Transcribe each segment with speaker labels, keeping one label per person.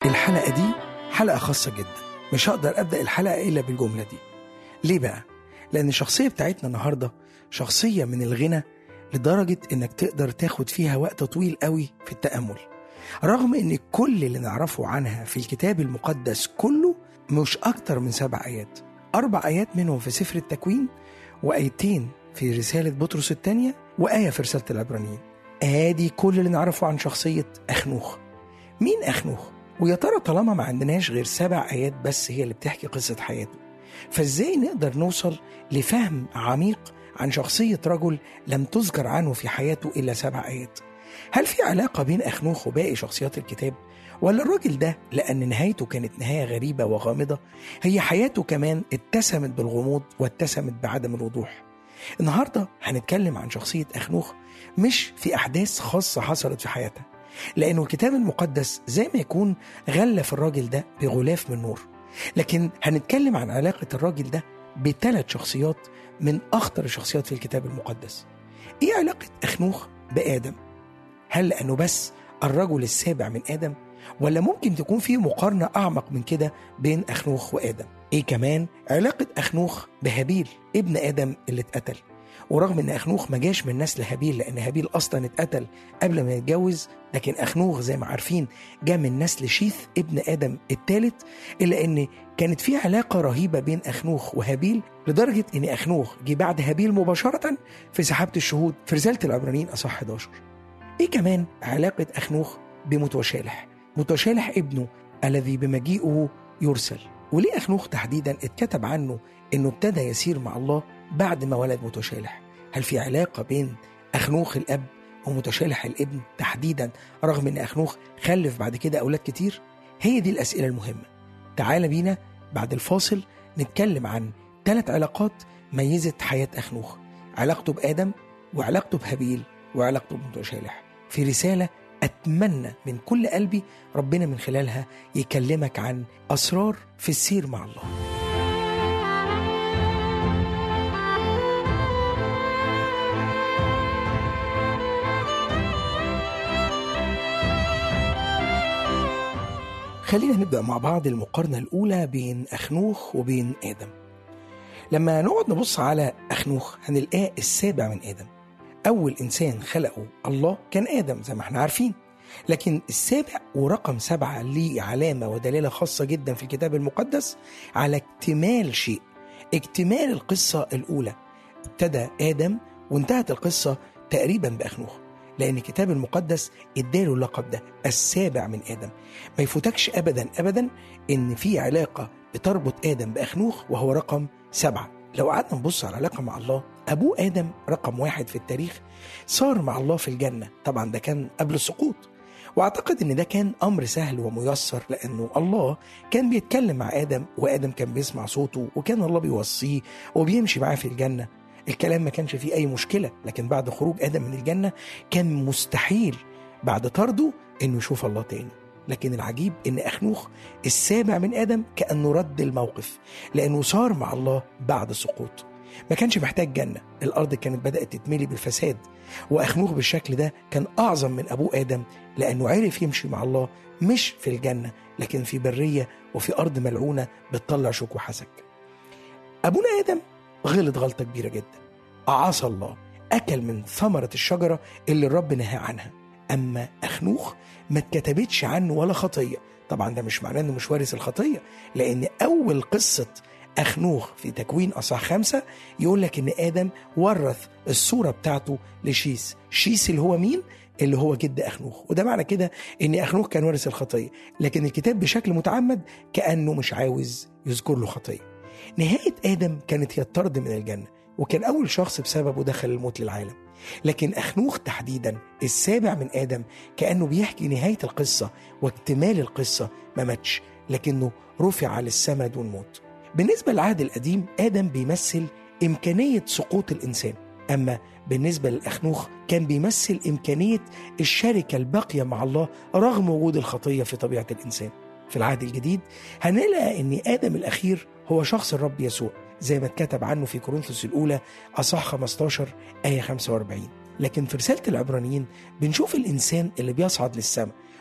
Speaker 1: الحلقة دي حلقة خاصة جدا مش هقدر أبدأ الحلقة إلا بالجملة دي ليه بقى؟ لأن الشخصية بتاعتنا النهاردة شخصية من الغنى لدرجة إنك تقدر تاخد فيها وقت طويل قوي في التأمل رغم إن كل اللي نعرفه عنها في الكتاب المقدس كله مش أكتر من سبع آيات أربع آيات منهم في سفر التكوين وآيتين في رسالة بطرس الثانية وآية في رسالة العبرانيين آدي كل اللي نعرفه عن شخصية أخنوخ مين أخنوخ؟ ويا ترى طالما ما عندناش غير سبع آيات بس هي اللي بتحكي قصة حياته فإزاي نقدر نوصل لفهم عميق عن شخصية رجل لم تذكر عنه في حياته إلا سبع آيات هل في علاقة بين أخنوخ وباقي شخصيات الكتاب؟ ولا الراجل ده لأن نهايته كانت نهاية غريبة وغامضة هي حياته كمان اتسمت بالغموض واتسمت بعدم الوضوح النهاردة هنتكلم عن شخصية أخنوخ مش في أحداث خاصة حصلت في حياتها لأنه الكتاب المقدس زي ما يكون غلف الراجل ده بغلاف من نور لكن هنتكلم عن علاقة الراجل ده بثلاث شخصيات من أخطر الشخصيات في الكتاب المقدس إيه علاقة أخنوخ بآدم؟ هل لأنه بس الرجل السابع من آدم؟ ولا ممكن تكون في مقارنة أعمق من كده بين أخنوخ وآدم؟ إيه كمان علاقة أخنوخ بهابيل ابن آدم اللي اتقتل؟ ورغم ان اخنوخ ما جاش من نسل هابيل لان هابيل اصلا اتقتل قبل ما يتجوز لكن اخنوخ زي ما عارفين جاء من نسل شيث ابن ادم الثالث الا ان كانت في علاقه رهيبه بين اخنوخ وهابيل لدرجه ان اخنوخ جه بعد هابيل مباشره في سحابه الشهود في رساله العبرانيين اصح 11 ايه كمان علاقه اخنوخ بمتوشالح متوشالح ابنه الذي بمجيئه يرسل وليه اخنوخ تحديدا اتكتب عنه انه ابتدى يسير مع الله بعد ما ولد متشالح هل في علاقة بين أخنوخ الأب ومتشالح الابن تحديدا رغم أن أخنوخ خلف بعد كده أولاد كتير هي دي الأسئلة المهمة تعال بينا بعد الفاصل نتكلم عن ثلاث علاقات ميزت حياة أخنوخ علاقته بآدم وعلاقته بهابيل وعلاقته بمتشالح في رسالة أتمنى من كل قلبي ربنا من خلالها يكلمك عن أسرار في السير مع الله خلينا نبدأ مع بعض المقارنة الأولى بين أخنوخ وبين آدم لما نقعد نبص على أخنوخ هنلقاه السابع من آدم أول إنسان خلقه الله كان آدم زي ما احنا عارفين لكن السابع ورقم سبعة ليه علامة ودلالة خاصة جدا في الكتاب المقدس على اكتمال شيء اكتمال القصة الأولى ابتدى آدم وانتهت القصة تقريبا بأخنوخ لأن الكتاب المقدس اداله اللقب ده السابع من آدم ما يفوتكش أبدا أبدا إن في علاقة بتربط آدم بأخنوخ وهو رقم سبعة لو قعدنا نبص على العلاقة مع الله أبوه آدم رقم واحد في التاريخ صار مع الله في الجنة طبعا ده كان قبل السقوط واعتقد ان ده كان امر سهل وميسر لانه الله كان بيتكلم مع ادم وادم كان بيسمع صوته وكان الله بيوصيه وبيمشي معاه في الجنه الكلام ما كانش فيه اي مشكله لكن بعد خروج ادم من الجنه كان مستحيل بعد طرده انه يشوف الله تاني لكن العجيب ان اخنوخ السابع من ادم كانه رد الموقف لانه صار مع الله بعد السقوط ما كانش محتاج جنة الأرض كانت بدأت تتملي بالفساد وأخنوخ بالشكل ده كان أعظم من أبوه آدم لأنه عرف يمشي مع الله مش في الجنة لكن في برية وفي أرض ملعونة بتطلع شوك وحسك أبونا آدم غلط غلطة كبيرة جدا عصى الله أكل من ثمرة الشجرة اللي الرب نهى عنها أما أخنوخ ما اتكتبتش عنه ولا خطية طبعا ده مش معناه انه مش وارث الخطية لأن أول قصة أخنوخ في تكوين أصح خمسة يقول لك إن آدم ورث الصورة بتاعته لشيس شيس اللي هو مين؟ اللي هو جد أخنوخ وده معنى كده إن أخنوخ كان وارث الخطية لكن الكتاب بشكل متعمد كأنه مش عاوز يذكر له خطية نهاية آدم كانت هي الطرد من الجنة وكان أول شخص بسببه دخل الموت للعالم لكن أخنوخ تحديدا السابع من آدم كأنه بيحكي نهاية القصة واكتمال القصة ما ماتش لكنه رفع للسماء دون موت بالنسبة للعهد القديم آدم بيمثل إمكانية سقوط الإنسان أما بالنسبة للأخنوخ كان بيمثل إمكانية الشركة الباقية مع الله رغم وجود الخطية في طبيعة الإنسان في العهد الجديد هنلاقي أن آدم الأخير هو شخص الرب يسوع زي ما اتكتب عنه في كورنثوس الأولى أصح 15 آية 45 لكن في رسالة العبرانيين بنشوف الإنسان اللي بيصعد للسماء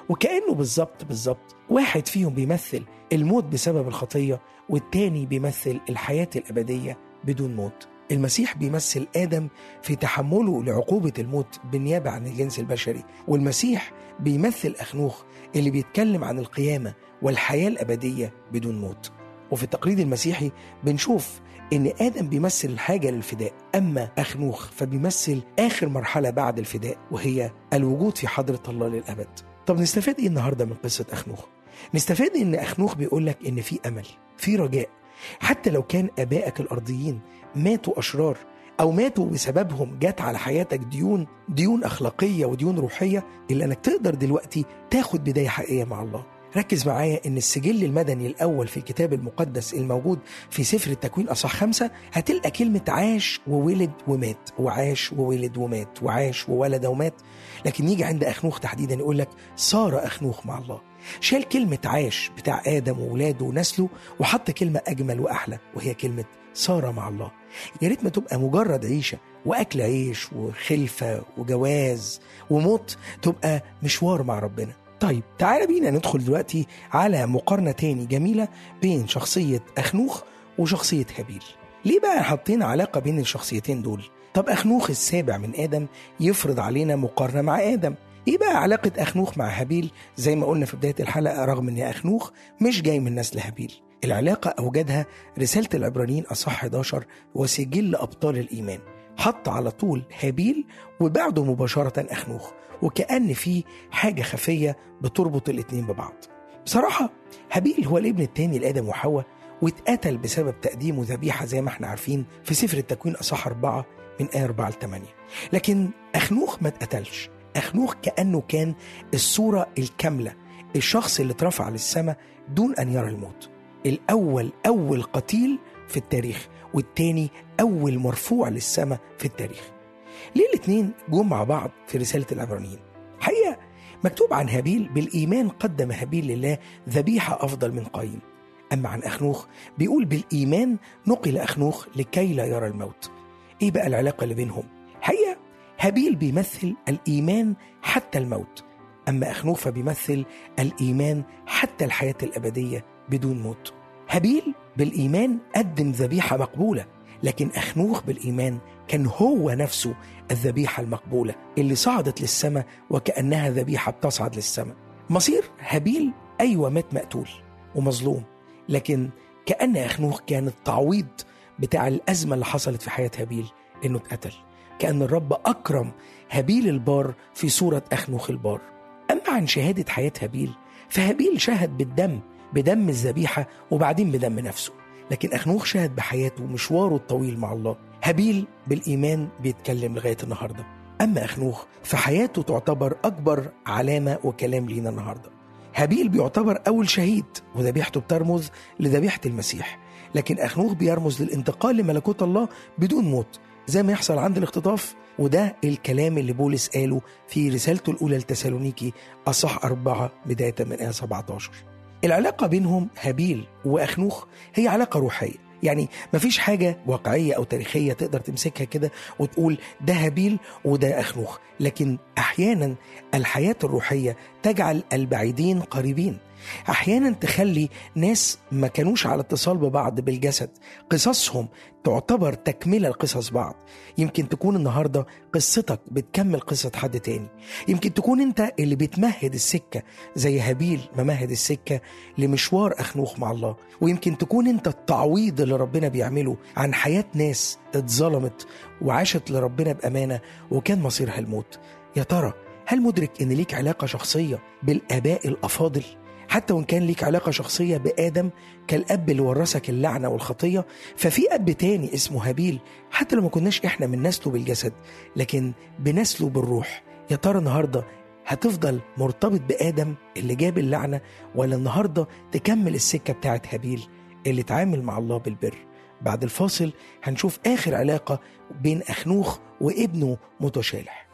Speaker 1: وكأنه بالظبط بالظبط واحد فيهم بيمثل الموت بسبب الخطية والتاني بيمثل الحياة الأبدية بدون موت المسيح بيمثل آدم في تحمله لعقوبة الموت بالنيابة عن الجنس البشري والمسيح بيمثل أخنوخ اللي بيتكلم عن القيامة والحياة الأبدية بدون موت وفي التقليد المسيحي بنشوف إن آدم بيمثل الحاجة للفداء أما أخنوخ فبيمثل آخر مرحلة بعد الفداء وهي الوجود في حضرة الله للأبد طب نستفاد إيه النهاردة من قصة أخنوخ؟ نستفاد إن أخنوخ بيقول لك إن في أمل في رجاء حتى لو كان آبائك الأرضيين ماتوا أشرار أو ماتوا بسببهم جات على حياتك ديون ديون أخلاقية وديون روحية إلا أنك تقدر دلوقتي تاخد بداية حقيقية مع الله ركز معايا ان السجل المدني الاول في الكتاب المقدس الموجود في سفر التكوين اصح خمسة هتلقى كلمة عاش وولد ومات وعاش وولد ومات وعاش وولد ومات لكن يجي عند اخنوخ تحديدا يقول لك صار اخنوخ مع الله شال كلمة عاش بتاع آدم وولاده ونسله وحط كلمة أجمل وأحلى وهي كلمة صار مع الله يا ريت ما تبقى مجرد عيشة وأكل عيش وخلفة وجواز وموت تبقى مشوار مع ربنا طيب تعال بينا ندخل دلوقتي على مقارنة تاني جميلة بين شخصية أخنوخ وشخصية هابيل ليه بقى حاطين علاقة بين الشخصيتين دول؟ طب أخنوخ السابع من آدم يفرض علينا مقارنة مع آدم ايه بقى علاقة أخنوخ مع هابيل زي ما قلنا في بداية الحلقة رغم ان أخنوخ مش جاي من نسل هابيل العلاقة أوجدها رسالة العبرانيين أصح 11 وسجل أبطال الإيمان حط على طول هابيل وبعده مباشرة أخنوخ وكأن في حاجة خفية بتربط الاتنين ببعض بصراحة هابيل هو الابن التاني لآدم وحواء واتقتل بسبب تقديمه ذبيحة زي ما احنا عارفين في سفر التكوين أصح أربعة من آية 4 ل 8 لكن أخنوخ ما اتقتلش أخنوخ كأنه كان الصورة الكاملة الشخص اللي اترفع للسماء دون أن يرى الموت الأول أول قتيل في التاريخ والتاني أول مرفوع للسماء في التاريخ ليه الاتنين جم مع بعض في رسالة العبرانيين حقيقة مكتوب عن هابيل بالإيمان قدم هابيل لله ذبيحة أفضل من قايين أما عن أخنوخ بيقول بالإيمان نقل أخنوخ لكي لا يرى الموت إيه بقى العلاقة اللي بينهم حقيقة هابيل بيمثل الإيمان حتى الموت أما أخنوخ فبيمثل الإيمان حتى الحياة الأبدية بدون موت هابيل بالإيمان قدم ذبيحة مقبولة لكن أخنوخ بالإيمان كان هو نفسه الذبيحة المقبولة اللي صعدت للسماء وكأنها ذبيحة بتصعد للسماء مصير هابيل أيوة مات مقتول ومظلوم لكن كأن أخنوخ كان التعويض بتاع الأزمة اللي حصلت في حياة هابيل إنه اتقتل كأن الرب أكرم هابيل البار في صورة أخنوخ البار أما عن شهادة حياة هابيل فهابيل شهد بالدم بدم الذبيحة وبعدين بدم نفسه لكن أخنوخ شهد بحياته ومشواره الطويل مع الله هابيل بالإيمان بيتكلم لغاية النهاردة أما أخنوخ فحياته تعتبر أكبر علامة وكلام لينا النهاردة هابيل بيعتبر أول شهيد وذبيحته بترمز لذبيحة المسيح لكن أخنوخ بيرمز للانتقال لملكوت الله بدون موت زي ما يحصل عند الاختطاف وده الكلام اللي بولس قاله في رسالته الأولى لتسالونيكي أصح أربعة بداية من آية 17 العلاقة بينهم هابيل وأخنوخ هي علاقة روحية يعني مفيش حاجة واقعية أو تاريخية تقدر تمسكها كده وتقول ده هابيل وده أخنوخ لكن أحيانا الحياة الروحية تجعل البعيدين قريبين احيانا تخلي ناس ما كانوش على اتصال ببعض بالجسد قصصهم تعتبر تكمله لقصص بعض يمكن تكون النهارده قصتك بتكمل قصه حد تاني يمكن تكون انت اللي بتمهد السكه زي هابيل ممهد السكه لمشوار اخنوخ مع الله ويمكن تكون انت التعويض اللي ربنا بيعمله عن حياه ناس اتظلمت وعاشت لربنا بامانه وكان مصيرها الموت يا ترى هل مدرك ان ليك علاقه شخصيه بالاباء الافاضل حتى وان كان ليك علاقه شخصيه بادم كالاب اللي ورثك اللعنه والخطيه ففي اب تاني اسمه هابيل حتى لو ما كناش احنا من نسله بالجسد لكن بنسله بالروح يا ترى النهارده هتفضل مرتبط بادم اللي جاب اللعنه ولا النهارده تكمل السكه بتاعت هابيل اللي اتعامل مع الله بالبر بعد الفاصل هنشوف اخر علاقه بين اخنوخ وابنه متشالح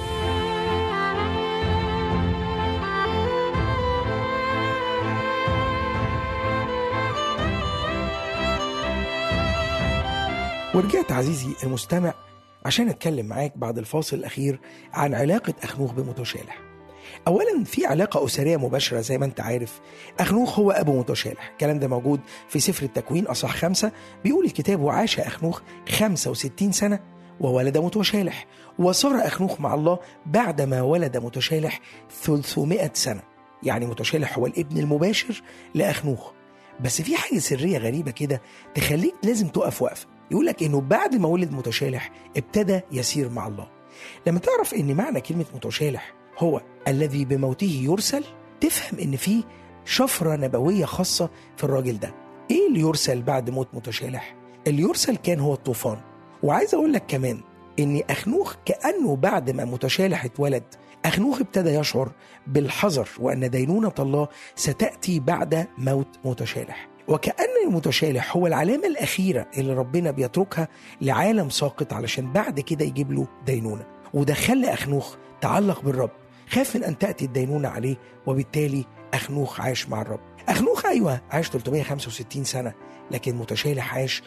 Speaker 1: ورجعت عزيزي المستمع عشان اتكلم معاك بعد الفاصل الاخير عن علاقه اخنوخ بمتشالح اولا في علاقه اسريه مباشره زي ما انت عارف اخنوخ هو ابو متشالح الكلام ده موجود في سفر التكوين اصح خمسة بيقول الكتاب وعاش اخنوخ 65 سنه وولد متشالح وصار اخنوخ مع الله بعدما ولد متشالح 300 سنه يعني متشالح هو الابن المباشر لاخنوخ بس في حاجه سريه غريبه كده تخليك لازم تقف وقفه يقول لك انه بعد ما ولد متشالح ابتدى يسير مع الله لما تعرف ان معنى كلمه متشالح هو الذي بموته يرسل تفهم ان في شفره نبويه خاصه في الراجل ده ايه اللي يرسل بعد موت متشالح اللي يرسل كان هو الطوفان وعايز اقول لك كمان ان اخنوخ كانه بعد ما متشالح اتولد اخنوخ ابتدى يشعر بالحذر وان دينونه الله ستاتي بعد موت متشالح وكأن المتشالح هو العلامة الأخيرة اللي ربنا بيتركها لعالم ساقط علشان بعد كده يجيب له دينونة وده خلى أخنوخ تعلق بالرب خاف من أن تأتي الدينونة عليه وبالتالي أخنوخ عاش مع الرب أخنوخ أيوة عاش 365 سنة لكن متشالح عاش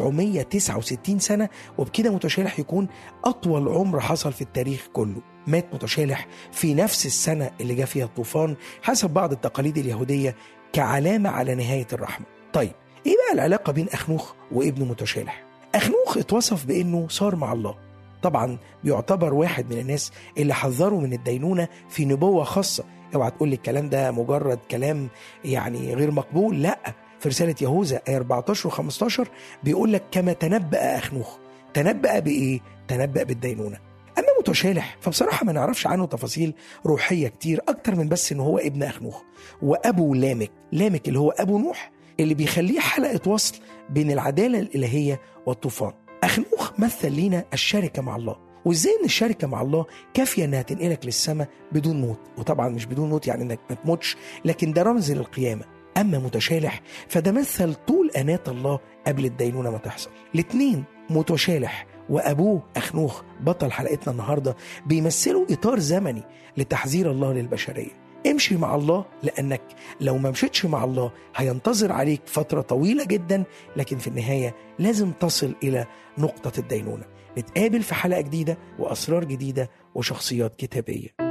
Speaker 1: 969 سنة وبكده متشالح يكون أطول عمر حصل في التاريخ كله مات متشالح في نفس السنة اللي جاء فيها الطوفان حسب بعض التقاليد اليهودية كعلامة على نهاية الرحمة طيب إيه بقى العلاقة بين أخنوخ وابنه متشالح أخنوخ اتوصف بأنه صار مع الله طبعا بيعتبر واحد من الناس اللي حذروا من الدينونة في نبوة خاصة اوعى تقول لي الكلام ده مجرد كلام يعني غير مقبول لا في رسالة يهوذا آية 14 و15 بيقول لك كما تنبأ أخنوخ تنبأ بإيه؟ تنبأ بالدينونة أما متشالح فبصراحة ما نعرفش عنه تفاصيل روحية كتير أكتر من بس إن هو ابن أخنوخ وأبو لامك لامك اللي هو أبو نوح اللي بيخليه حلقة وصل بين العدالة الإلهية والطوفان أخنوخ مثل لينا الشركة مع الله وازاي ان الشركه مع الله كافيه انها تنقلك للسماء بدون موت وطبعا مش بدون موت يعني انك ما تموتش لكن ده رمز للقيامه اما متشالح فده مثل طول اناه الله قبل الدينونه ما تحصل الاثنين متشالح وابوه اخنوخ بطل حلقتنا النهارده بيمثلوا اطار زمني لتحذير الله للبشريه امشي مع الله لانك لو ما مشيتش مع الله هينتظر عليك فتره طويله جدا لكن في النهايه لازم تصل الى نقطه الدينونه نتقابل في حلقه جديده واسرار جديده وشخصيات كتابيه